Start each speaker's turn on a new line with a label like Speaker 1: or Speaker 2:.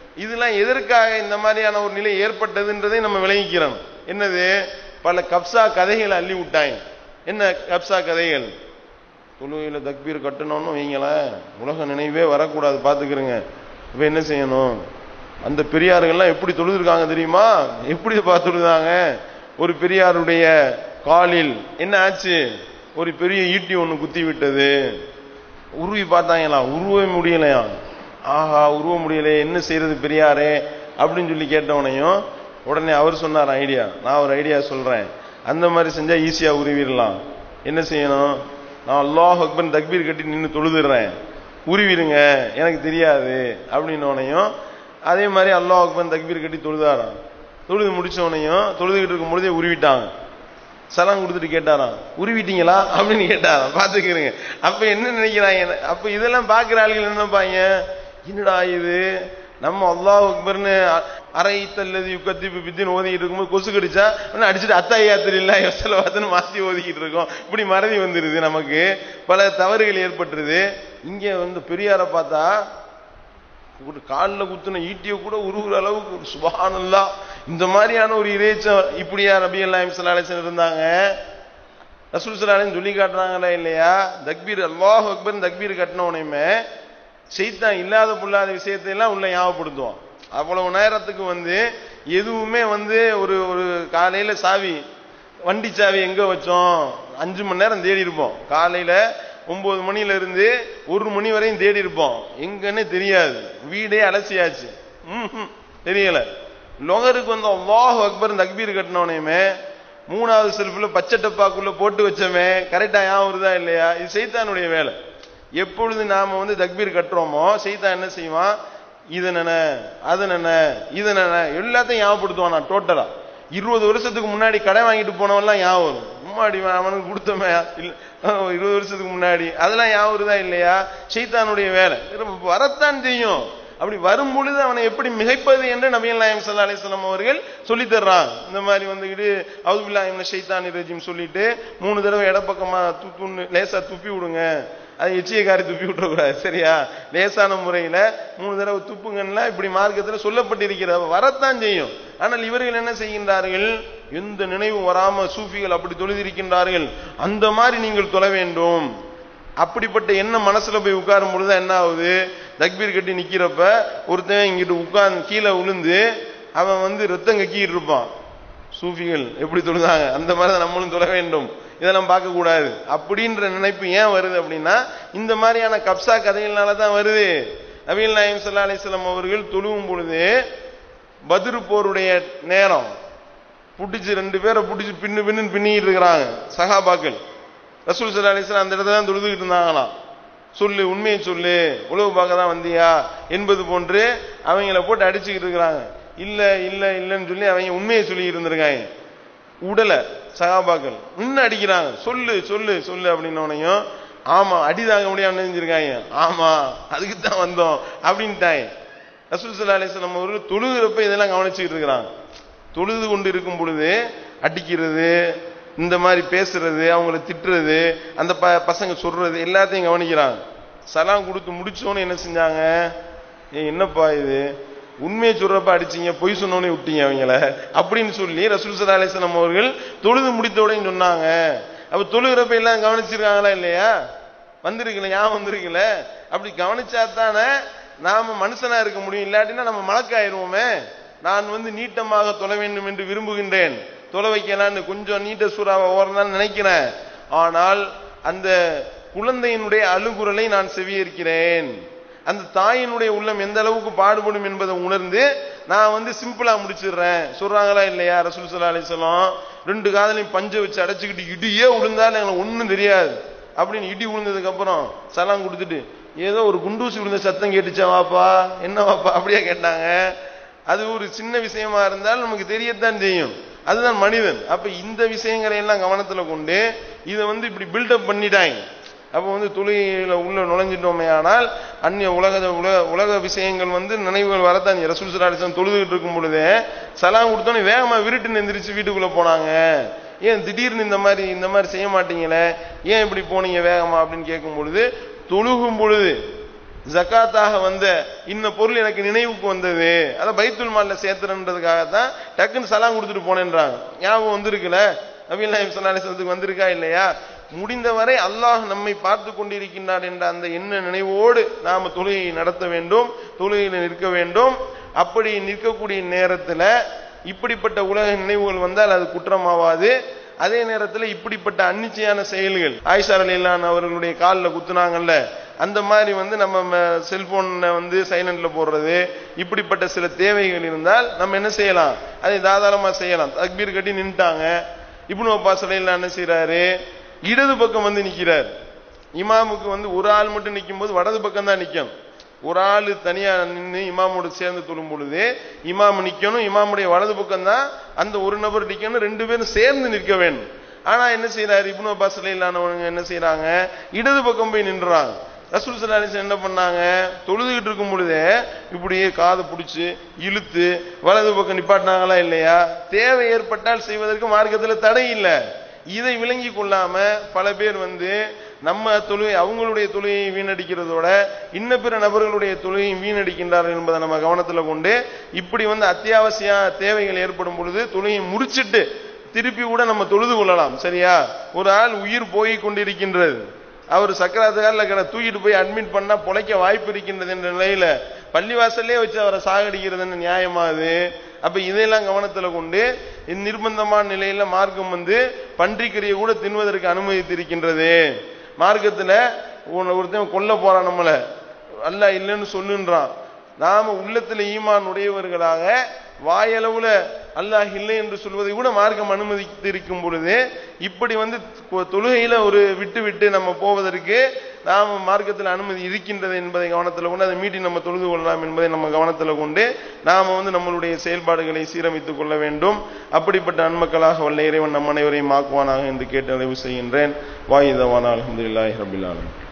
Speaker 1: இதெல்லாம் எதற்காக இந்த மாதிரியான ஒரு நிலை ஏற்பட்டதுன்றதை நம்ம விளங்கிக்கிறோம் என்னது பல கப்சா கதைகளை அள்ளி விட்டாங்க என்ன கப்சா கதைகள் தொழுகையில் தக்பீர் கட்டணும்னு வைங்களேன் உலக நினைவே வரக்கூடாது பார்த்துக்கிறங்க இப்போ என்ன செய்யணும் அந்த பெரியார்கள்லாம் எப்படி தொழுதுருக்காங்க தெரியுமா எப்படி பார்த்துருந்தாங்க ஒரு பெரியாருடைய காலில் என்ன ஆச்சு ஒரு பெரிய ஈட்டி ஒன்று குத்தி விட்டது உருவி பார்த்தாங்களா உருவ முடியலையா ஆஹா உருவ முடியலையே என்ன செய்யறது பெரியாரே அப்படின்னு சொல்லி கேட்டவனையும் உடனே அவர் சொன்னார் ஐடியா நான் ஒரு ஐடியா சொல்றேன் அந்த மாதிரி செஞ்சா ஈஸியா உருவிடலாம் என்ன செய்யணும் நான் அல்லாஹ் அக்பர் தக்பீர் கட்டி நின்று தொழுதுறேன் உருவிடுங்க எனக்கு தெரியாது அப்படின்னோனையும் அதே மாதிரி அல்லாஹ் அக்பர் தக்பீர் கட்டி தொழுதாராம் தொழுது முடிச்சவனையும் தொழுதுகிட்டு இருக்கும் பொழுதே உருவிட்டாங்க சலாம் கொடுத்துட்டு கேட்டாராம் உருவிட்டீங்களா அப்படின்னு கேட்டாராம் பாத்துக்கிறீங்க அப்ப என்ன நினைக்கிறாங்க அப்ப இதெல்லாம் பாக்குற ஆளுகள் என்ன நினைப்பாங்க என்னடா இது நம்ம அல்லாஹ் அக்பர்னு அரை தல்லது யுக்கத்தி பித்தின்னு ஓதிக்கிட்டு இருக்கும்போது கொசு கடிச்சா உடனே அடிச்சுட்டு அத்தாயாத்திரி இல்ல யோசலவாதன்னு மாத்தி ஓதிக்கிட்டு இருக்கோம் இப்படி மறதி வந்துருது நமக்கு பல தவறுகள் ஏற்பட்டுருது இங்க வந்து பெரியார பார்த்தா ஒரு காலில் குத்துன ஈட்டிய கூட உருகுற அளவுக்கு ஒரு சுபானல்லா இந்த மாதிரியான ஒரு இறைச்சம் இப்படியா ரபி அல்லாஹிம் சலாஹன் இருந்தாங்க ரசூல் சலாஹன் சொல்லி காட்டுறாங்களா இல்லையா தக்பீர் அல்லாஹ் அக்பர் தக்பீர் கட்டின உடனே செய்தான் இல்லாத புல்லாத விஷயத்தை எல்லாம் உள்ள ஞாபகப்படுத்துவோம் அவ்வளவு நேரத்துக்கு வந்து எதுவுமே வந்து ஒரு ஒரு காலையில சாவி வண்டி சாவி எங்க வச்சோம் அஞ்சு மணி நேரம் தேடி இருப்போம் காலையில ஒன்பது மணில இருந்து ஒரு மணி வரையும் தேடி இருப்போம் எங்கன்னு தெரியாது வீடே அலசியாச்சு ம்ஹும். தெரியல லொகருக்கு வந்து அல்லாஹ் அக்பர் தக்பீர் கட்டினவனையுமே மூணாவது செல்ஃப்ல பச்சை டப்பாக்குள்ள போட்டு வச்சமே கரெக்டா ஞாபகம் வருதா இல்லையா இது சைத்தானுடைய வேலை எப்பொழுது நாம வந்து தக்பீர் கட்டுறோமோ சைத்தான் என்ன செய்வான் இது நின அது நின இது நின எல்லாத்தையும் ஞாபகப்படுத்துவான் நான் டோட்டலா இருபது வருஷத்துக்கு முன்னாடி கடை வாங்கிட்டு போனவன்லாம் ஞாபகம் வரும் முன்னாடி அவனுக்கு கொடுத்தோமே இல்ல அஹ் இருபது வருஷத்துக்கு முன்னாடி அதெல்லாம் ஞாபகம் வருதா இல்லையா சைத்தானுடைய வேலை இது வரத்தான் செய்யும் அப்படி வரும் பொழுது அவனை எப்படி மிகைப்பது என்று நபிகள் நாயம் சல்லா அலிஸ்லாம் அவர்கள் சொல்லி தர்றாங்க இந்த மாதிரி வந்துக்கிட்டு அவுதுபில்லாஹிம் ஷைத்தானி ரஜிம் சொல்லிட்டு மூணு தடவை இடப்பக்கமா துப்புன்னு லேசா துப்பி விடுங்க அது எச்சியக்காரி துப்பி விட்டுறக்கூடாது சரியா லேசான முறையில மூணு தடவை துப்புங்கன்னா இப்படி மார்க்கத்தில் சொல்லப்பட்டிருக்கிறது வரத்தான் செய்யும் ஆனால் இவர்கள் என்ன செய்கின்றார்கள் எந்த நினைவும் வராம சூஃபிகள் அப்படி தொழுதிருக்கின்றார்கள் அந்த மாதிரி நீங்கள் தொழ வேண்டும் அப்படிப்பட்ட என்ன மனசுல போய் உட்காரும் பொழுது என்ன ஆகுது தக்பீர் கட்டி நிக்கிறப்ப ஒருத்தன் இங்கிட்டு உட்கார்ந்து கீழே விழுந்து அவன் வந்து ரத்தம் கக்கிட்டு இருப்பான் சூஃபிகள் எப்படி தொழுதாங்க அந்த மாதிரி தான் நம்மளும் தொழ வேண்டும் இதெல்லாம் பார்க்க கூடாது அப்படின்ற நினைப்பு ஏன் வருது அப்படின்னா இந்த மாதிரியான கப்சா கதைகள்னால தான் வருது நபீல் நாயம் சல்லா அலிஸ்லாம் அவர்கள் தொழுவும் பொழுது பத்ரு போருடைய நேரம் புடிச்சு ரெண்டு பேரை புடிச்சு பின்னு பின்னு பின்னிட்டு இருக்கிறாங்க சகாபாக்கள் ரசூல் சல்லா அலிஸ்லாம் அந்த இடத்துல தான் தொழுதுகிட்டு இருந்தாங்களாம் சொல்லு உண்மையை சொல்லு உழவு பார்க்க தான் வந்தியா என்பது போன்று அவங்கள போட்டு அடிச்சுக்கிட்டு இருக்கிறாங்க இல்ல இல்ல இல்லைன்னு சொல்லி அவங்க உண்மையை சொல்லி இருந்திருக்காங்க உடல சகாபாக்கள் இன்னும் அடிக்கிறாங்க சொல்லு சொல்லு சொல்லு அப்படின்னோனையும் ஆமா அடி தாங்க முடியாம நினைஞ்சிருக்காங்க ஆமா அதுக்கு தான் வந்தோம் அப்படின்ட்டாங்க ரசூல் சல்லா அலிஸ்லாம் அவர்கள் தொழுகிறப்ப இதெல்லாம் கவனிச்சுக்கிட்டு இருக்கிறாங்க தொழுது கொண்டு இருக்கும் பொழுது அடிக்கிறது இந்த மாதிரி பேசுறது அவங்கள திட்டுறது அந்த ப பசங்க சொல்றது எல்லாத்தையும் கவனிக்கிறாங்க சலாம் கொடுத்து முடிச்சோன்னு என்ன செஞ்சாங்க ஏய் என்னப்பா இது உண்மையை சொல்றப்ப அடிச்சீங்க பொய் சொன்னோன்னே விட்டீங்க அவங்கள அப்படின்னு சொல்லி ரசூல் சல்லா அலிஸ்லாம் அவர்கள் தொழுது முடித்த உடனே சொன்னாங்க அப்ப தொழுகிறப்ப எல்லாம் கவனிச்சிருக்காங்களா இல்லையா வந்திருக்கல ஞாபகம் வந்திருக்கல அப்படி கவனிச்சா தானே நாம மனுஷனா இருக்க முடியும் இல்லாட்டினா நம்ம மலக்காயிருவோமே நான் வந்து நீட்டமாக தொழ வேண்டும் என்று விரும்புகின்றேன் தொலை வைக்கலான்னு கொஞ்சம் நீட்ட சூறாவை ஓரதான் நினைக்கிறேன் ஆனால் அந்த குழந்தையினுடைய அழுகுரலை நான் செவியேற்கிறேன் அந்த தாயினுடைய உள்ளம் எந்த அளவுக்கு பாடுபடும் என்பதை உணர்ந்து நான் வந்து சிம்பிளா முடிச்சிடுறேன் சொல்றாங்களா இல்லையா ரசூல் சல்லா அலிஸ்லாம் ரெண்டு காதலையும் பஞ்ச வச்சு அடைச்சுக்கிட்டு இடியே விழுந்தாலும் எனக்கு ஒண்ணும் தெரியாது அப்படின்னு இடி விழுந்ததுக்கு அப்புறம் சலாம் கொடுத்துட்டு ஏதோ ஒரு குண்டூசி விழுந்த சத்தம் கேட்டுச்சா வாப்பா என்ன வாப்பா அப்படியே கேட்டாங்க அது ஒரு சின்ன விஷயமா இருந்தால் நமக்கு தெரியத்தான் செய்யும் அதுதான் மனிதன் அப்ப இந்த விஷயங்களை எல்லாம் கவனத்துல கொண்டு இதை வந்து இப்படி பில்டப் பண்ணிட்டாங்க அப்ப வந்து தொழுகையில உள்ள நுழைஞ்சிட்டோமே ஆனால் அந்நிய உலக உலக உலக விஷயங்கள் வந்து நினைவுகள் வரத்தான் ரசூல் சலாடிசன் தொழுதுகிட்டு இருக்கும் பொழுதே சலாம் கொடுத்தோன்னே வேகமா விருட்டு எந்திரிச்சு வீட்டுக்குள்ள போனாங்க ஏன் திடீர்னு இந்த மாதிரி இந்த மாதிரி செய்ய மாட்டீங்களே ஏன் இப்படி போனீங்க வேகமா அப்படின்னு கேட்கும் பொழுது தொழுகும் பொழுது ஜக்காத்தாக வந்த இன்ன பொருள் எனக்கு நினைவுக்கு வந்தது அதை பைத்துல் மால்ல சேர்த்துறன்றதுக்காக தான் டக்குன்னு சலாம் கொடுத்துட்டு போனேன்றாங்க ஞாபகம் வந்திருக்குல்ல நபீல் நாயம் சல்லாசத்துக்கு வந்திருக்கா இல்லையா முடிந்தவரை அல்லாஹ் நம்மை பார்த்து கொண்டிருக்கின்றார் என்ற அந்த எண்ண நினைவோடு நாம தொழுகையை நடத்த வேண்டும் தொழுகையில் நிற்க வேண்டும் அப்படி நிற்கக்கூடிய நேரத்துல இப்படிப்பட்ட உலக நினைவுகள் வந்தால் அது குற்றமாவாது அதே நேரத்தில் இப்படிப்பட்ட அன்னிச்சையான செயல்கள் ஆயிஷா அலிலான் அவர்களுடைய காலில் குத்துனாங்கல்ல அந்த மாதிரி வந்து நம்ம செல்போன்ல வந்து சைலண்ட்ல போடுறது இப்படிப்பட்ட சில தேவைகள் இருந்தால் நம்ம என்ன செய்யலாம் அதை தாராளமா செய்யலாம் தக்பீர் கட்டி நின்ட்டாங்க இப்னு அப்பாஸ் அலிலான் என்ன செய்யறாரு இடது பக்கம் வந்து நிக்கிறார் இமாமுக்கு வந்து ஒரு ஆள் மட்டும் நிற்கும் போது வடது பக்கம் தான் நிற்கும் ஒரு ஆள் தனியா நின்று இமாமோடு சேர்ந்து தொழும் பொழுது இமாம் நிக்கணும் இமாமுடைய வலது பக்கம் தான் அந்த ஒரு நபர் நிக்கணும் ரெண்டு பேரும் சேர்ந்து நிற்க வேண்டும் ஆனா என்ன செய்யறாரு இப்னு அப்பாஸ் இல்லாதவங்க என்ன செய்யறாங்க இடது பக்கம் போய் நின்றாங்க ரசூல் சல்லாஹ் என்ன பண்ணாங்க தொழுதுகிட்டு இருக்கும் பொழுதே இப்படியே காதை பிடிச்சு இழுத்து வலது பக்கம் நிப்பாட்டினாங்களா இல்லையா தேவை ஏற்பட்டால் செய்வதற்கு மார்க்கத்துல தடை இல்லை இதை விளங்கி கொள்ளாம பல பேர் வந்து நம்ம தொழுகை அவங்களுடைய தொழுகையை வீணடிக்கிறதோட இன்ன பிற நபர்களுடைய தொழுகையை வீணடிக்கின்றார்கள் என்பதை நம்ம கவனத்துல கொண்டு இப்படி வந்து அத்தியாவசிய தேவைகள் ஏற்படும் பொழுது தொழுகையை முடிச்சிட்டு திருப்பி கூட நம்ம தொழுது கொள்ளலாம் சரியா ஒரு ஆள் உயிர் போய் கொண்டிருக்கின்றது அவர் சக்கராத்துக்காரில் கிட தூக்கிட்டு போய் அட்மிட் பண்ணா பொழைக்க வாய்ப்பு இருக்கின்றது என்ற நிலையில பள்ளிவாசல்லே வச்சு அவரை சாகடிக்கிறதுன்னு நியாயமாது அப்ப இதையெல்லாம் கவனத்துல கொண்டு நிர்பந்தமான நிலையில மார்க்கம் வந்து பன்றிக்கறியை கூட தின்வதற்கு அனுமதித்திருக்கின்றது மார்க்கத்துல ஒருத்தன் கொல்ல போறான் நம்மள அல்ல இல்லைன்னு சொல்லுன்றான் நாம உள்ளத்துல ஈமான் உடையவர்களாக வாயளவுல அல்லாஹ் இல்லை என்று சொல்வதை கூட மார்க்கம் அனுமதித்திருக்கும் பொழுது இப்படி வந்து தொழுகையில ஒரு விட்டு விட்டு நம்ம போவதற்கு நாம மார்க்கத்தில் அனுமதி இருக்கின்றது என்பதை கவனத்தில் கொண்டு அதை மீட்டி நம்ம தொழுது கொள்ளலாம் என்பதை நம்ம கவனத்தில் கொண்டு நாம வந்து நம்மளுடைய செயல்பாடுகளை சீரமைத்துக் கொள்ள வேண்டும் அப்படிப்பட்ட நன்மக்களாக வல்ல இறைவன் நம் அனைவரையும் ஆக்குவானாக என்று கேட்டு நிறைவு செய்கின்றேன் வாயுதவான அலமதுல்லாஹி ரபில் ஆலமின்